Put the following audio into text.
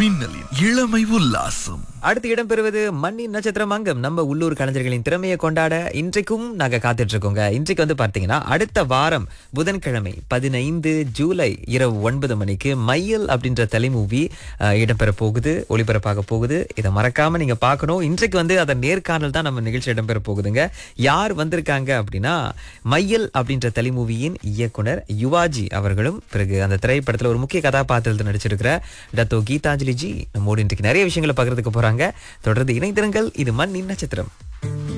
மின்னலின் இளமை உல்லாசம் அடுத்து இடம்பெறுவது மண்ணின் நட்சத்திரம் அங்கம் நம்ம உள்ளூர் கலைஞர்களின் திறமையை கொண்டாட இன்றைக்கும் நாங்க காத்துட்டு இருக்கோங்க இன்றைக்கு வந்து பார்த்தீங்கன்னா அடுத்த வாரம் புதன்கிழமை பதினைந்து ஜூலை இரவு ஒன்பது மணிக்கு மையல் அப்படின்ற தலை மூவி இடம்பெற போகுது ஒளிபரப்பாக போகுது இதை மறக்காம நீங்க பார்க்கணும் இன்றைக்கு வந்து அதன் நேர்காணல் தான் நம்ம நிகழ்ச்சி இடம்பெற போகுதுங்க யார் வந்திருக்காங்க அப்படின்னா மையல் அப்படின்ற தலை மூவியின் இயக்குனர் யுவாஜி அவர்களும் பிறகு அந்த திரைப்படத்துல ஒரு முக்கிய கதாபாத்திரத்தில் நடிச்சிருக்கிற டத்தோ கீதாஞ்சலி ஜி நம்மோடு இன்றைக்கு நிறைய விஷயங்களை பகிர்ந்துக்க போறாங்க தொடர்ந்து இணைந்திருங்கள் இது மண்ணின் நட்சத்திரம்